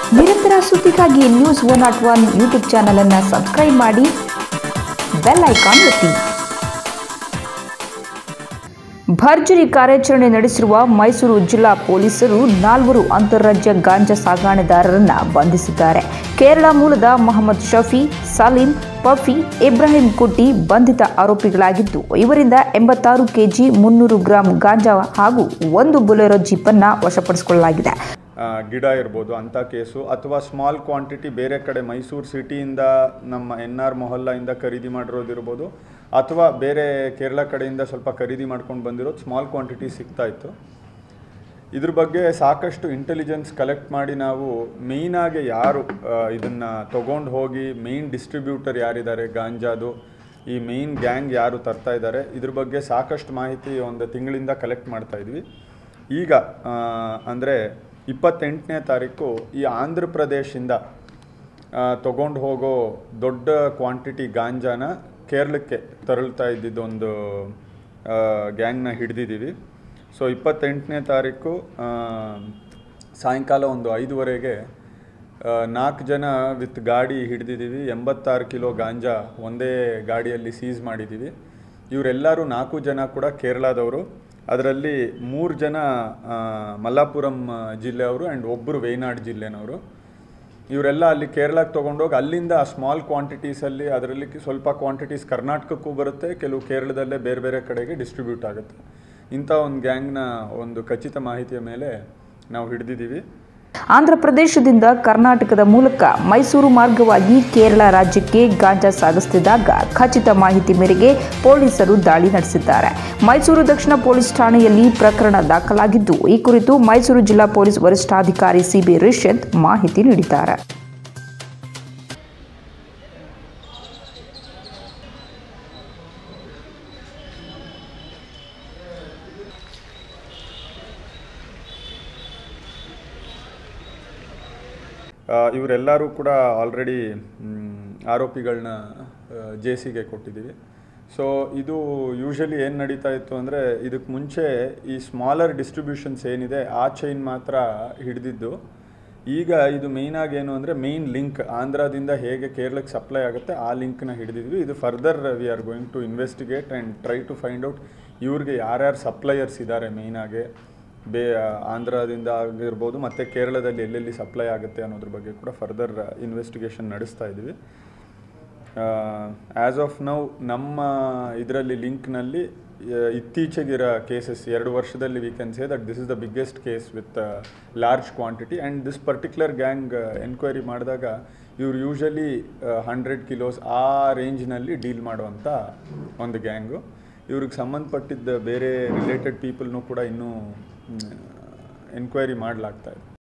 ನಿರಂತರ ಸುದ್ದಿಗಾಗಿ news one not one YouTube channel ಅನ್ನು ಸಬ್ಸ್ಕ್ರೈಬ್ ಮಾಡಿ ಬೆಲ್ ಐಕಾನ್ ಒತ್ತಿ ಭರ್ಜರಿ ಕಾರ್ಯಾಚರಣೆ ನಡೆಸಿರುವ ಮೈಸೂರು ಜಿಲ್ಲಾ ಪೊಲೀಸರು ನಾಲ್ವರು ಅಂತಾರಾಜ್ಯ ಗಾಂಜಾ ಸಾಗಾಣೆದಾರರನ್ನ ಬಂಧಿಸಿದ್ದಾರೆ ಕೇರಳ ಮೂಲದ ಮೊಹಮ್ಮದ್ ಶಫಿ ಸಲೀಂ ಪಫಿ ಇಬ್ರಾಹಿಂ ಕುಟ್ಟಿ ಬಂಧಿತ ಆರೋಪಿಗಳಾಗಿದ್ದು ಇವರಿಂದ ಎಂಬತ್ತಾರು ಕೆಜಿ ಮುನ್ನೂರು ಗ್ರಾಂ ಗಾಂಜಾ ಹಾಗೂ ಒಂದು ಬುಲೆರೋ ಜೀಪನ್ನು ವಶಪಡಿಸಿಕೊಳ್ಳಲಾಗಿದೆ ಆ, ಗಿಡ ಇರ್ಬೋದು ಅಂಥ ಕೇಸು ಅಥವಾ ಸ್ಮಾಲ್ ಕ್ವಾಂಟಿಟಿ ಬೇರೆ ಕಡೆ ಮೈಸೂರು ಸಿಟಿಯಿಂದ ನಮ್ಮ ಎನ್ ಆರ್ ಮೊಹಲ್ಲಾಯಿಂದ ಖರೀದಿ ಮಾಡಿರೋದಿರ್ಬೋದು ಅಥವಾ ಬೇರೆ ಕೇರಳ ಕಡೆಯಿಂದ ಸ್ವಲ್ಪ ಖರೀದಿ ಮಾಡ್ಕೊಂಡು ಬಂದಿರೋದು ಸ್ಮಾಲ್ ಕ್ವಾಂಟಿಟಿ ಸಿಗ್ತಾ ಇತ್ತು ಇದ್ರ ಬಗ್ಗೆ ಸಾಕಷ್ಟು ಇಂಟೆಲಿಜೆನ್ಸ್ ಕಲೆಕ್ಟ್ ಮಾಡಿ ನಾವು ಮೇಯ್ನಾಗಿ ಯಾರು ಇದನ್ನು ತೊಗೊಂಡು ಹೋಗಿ ಮೇಯ್ನ್ ಡಿಸ್ಟ್ರಿಬ್ಯೂಟರ್ ಯಾರಿದ್ದಾರೆ ಗಾಂಜಾದು ಈ ಮೇಯ್ನ್ ಗ್ಯಾಂಗ್ ಯಾರು ತರ್ತಾ ಇದ್ದಾರೆ ಇದ್ರ ಬಗ್ಗೆ ಸಾಕಷ್ಟು ಮಾಹಿತಿ ಒಂದು ತಿಂಗಳಿಂದ ಕಲೆಕ್ಟ್ ಮಾಡ್ತಾ ಇದ್ವಿ ಈಗ ಅಂದರೆ ಇಪ್ಪತ್ತೆಂಟನೇ ತಾರೀಕು ಈ ಆಂಧ್ರ ಪ್ರದೇಶದಿಂದ ತೊಗೊಂಡು ಹೋಗೋ ದೊಡ್ಡ ಕ್ವಾಂಟಿಟಿ ಗಾಂಜಾನ ಕೇರಳಕ್ಕೆ ತರಳ್ತಾ ಇದ್ದಿದ್ದು ಒಂದು ಗ್ಯಾಂಗ್ನ ಹಿಡಿದಿದ್ದೀವಿ ಸೊ ಇಪ್ಪತ್ತೆಂಟನೇ ತಾರೀಕು ಆ, ಸಾಯಂಕಾಲ ಒಂದು ಐದುವರೆಗೆ ನಾಲ್ಕು ಜನ ವಿತ್ ಗಾಡಿ ಹಿಡಿದಿದ್ದೀವಿ ಎಂಬತ್ತಾರು ಕಿಲೋ ಗಾಂಜಾ ಒಂದೇ ಗಾಡಿಯಲ್ಲಿ ಸೀಸ್ ಮಾಡಿದ್ದೀವಿ ಇವರೆಲ್ಲರೂ ನಾಲ್ಕು ಜನ ಕೂಡ ಕೇರಳದವರು ಅದರಲ್ಲಿ ಮೂರು ಜನ ಆ, ಮಲ್ಲಾಪುರಂ ಆ, ಜಿಲ್ಲೆಯವರು ಆ್ಯಂಡ್ ಒಬ್ಬರು ವೇನಾಡ್ ಜಿಲ್ಲೆನವರು ಇವರೆಲ್ಲ ಅಲ್ಲಿ ಕೇರಳಕ್ಕೆ ತೊಗೊಂಡೋಗಿ ಅಲ್ಲಿಂದ ಸ್ಮಾಲ್ ಕ್ವಾಂಟಿಟೀಸಲ್ಲಿ ಅದರಲ್ಲಿ ಸ್ವಲ್ಪ ಕ್ವಾಂಟಿಟೀಸ್ ಕರ್ನಾಟಕಕ್ಕೂ ಬರುತ್ತೆ ಕೆಲವು ಕೇರಳದಲ್ಲೇ ಬೇರೆ ಬೇರೆ ಕಡೆಗೆ ಡಿಸ್ಟ್ರಿಬ್ಯೂಟ್ ಆಗುತ್ತೆ ಇಂಥ ಒಂದು ಗ್ಯಾಂಗ್ನ ಒಂದು ಖಚಿತ ಮಾಹಿತಿಯ ಮೇಲೆ ನಾವು ಹಿಡಿದಿದ್ದೀವಿ ಆಂಧ್ರ ಪ್ರದೇಶದಿಂದ ಕರ್ನಾಟಕದ ಮೂಲಕ ಮೈಸೂರು ಮಾರ್ಗವಾಗಿ ಕೇರಳ ರಾಜ್ಯಕ್ಕೆ ಗಾಂಜಾ ಸಾಗಿಸುತ್ತಿದ್ದಾಗ ಖಚಿತ ಮಾಹಿತಿ ಮೇರೆಗೆ ಪೊಲೀಸರು ದಾಳಿ ನಡೆಸಿದ್ದಾರೆ ಮೈಸೂರು ದಕ್ಷಿಣ ಪೊಲೀಸ್ ಠಾಣೆಯಲ್ಲಿ ಪ್ರಕರಣ ದಾಖಲಾಗಿದ್ದು ಈ ಕುರಿತು ಮೈಸೂರು ಜಿಲ್ಲಾ ಪೊಲೀಸ್ ವರಿಷ್ಠಾಧಿಕಾರಿ ಸಿಬಿ ರಿಷತ್ ಮಾಹಿತಿ ನೀಡಿದ್ದಾರೆ ಆ, ಇವರೆಲ್ಲರೂ ಕೂಡ ಆಲ್ರೆಡಿ ಆರೋಪಿಗಳನ್ನ ಜೆ ಸಿಗೆ ಕೊಟ್ಟಿದ್ದೀವಿ ಸೊ ಇದು ಯೂಶಲಿ ಏನು ನಡೀತಾ ಇತ್ತು ಅಂದರೆ ಇದಕ್ಕೆ ಮುಂಚೆ ಈ ಸ್ಮಾಲರ್ ಡಿಸ್ಟ್ರಿಬ್ಯೂಷನ್ಸ್ ಏನಿದೆ ಆ ಚೈನ್ ಮಾತ್ರ ಹಿಡಿದಿದ್ದು ಈಗ ಇದು ಮೇಯ್ನಾಗಿ ಏನು ಅಂದರೆ ಮೇಯ್ನ್ ಲಿಂಕ್ ಆಂಧ್ರದಿಂದ ಹೇಗೆ ಕೇರಳಕ್ಕೆ ಸಪ್ಲೈ ಆಗುತ್ತೆ ಆ ಲಿಂಕ್ನ ಹಿಡಿದಿದ್ವಿ ಇದು further we are going to investigate and try to find out ಇವ್ರಿಗೆ ಯಾರ್ಯಾರು ಸಪ್ಲೈಯರ್ಸ್ ಇದ್ದಾರೆ ಮೇಯ್ನಾಗೆ ಬೇ ಆಂಧ್ರದಿಂದ ಆಗಿರ್ಬೋದು ಮತ್ತು ಕೇರಳದಲ್ಲಿ ಎಲ್ಲೆಲ್ಲಿ ಸಪ್ಲೈ ಆಗುತ್ತೆ ಅನ್ನೋದ್ರ ಬಗ್ಗೆ ಕೂಡ ಫರ್ದರ್ ಇನ್ವೆಸ್ಟಿಗೇಷನ್ ನಡೆಸ್ತಾ ಇದ್ದೀವಿ ಆ್ಯಸ್ ಆಫ್ ನೌ ನಮ್ಮ ಇದರಲ್ಲಿ ಲಿಂಕ್ನಲ್ಲಿ ಇತ್ತೀಚೆಗಿರೋ ಕೇಸಸ್ ಎರಡು ವರ್ಷದಲ್ಲಿ we can say that this is the biggest case with large quantity and this particular gang enquiry ಮಾಡಿದಾಗ ಇವ್ರು ಯೂಶಲಿ ಹಂಡ್ರೆಡ್ ಕಿಲೋಸ್ ಆ ರೇಂಜ್ನಲ್ಲಿ ಡೀಲ್ ಮಾಡುವಂಥ ಒಂದು ಗ್ಯಾಂಗು ಇವ್ರಿಗೆ ಸಂಬಂಧಪಟ್ಟಿದ್ದ ಬೇರೆ ರಿಲೇಟೆಡ್ ಪೀಪಲ್ನೂ ಕೂಡ ಇನ್ನೂ ಎನ್ಕ್ವೈರಿ ಮಾಡಲಾಗ್ತಾ ಇದೆ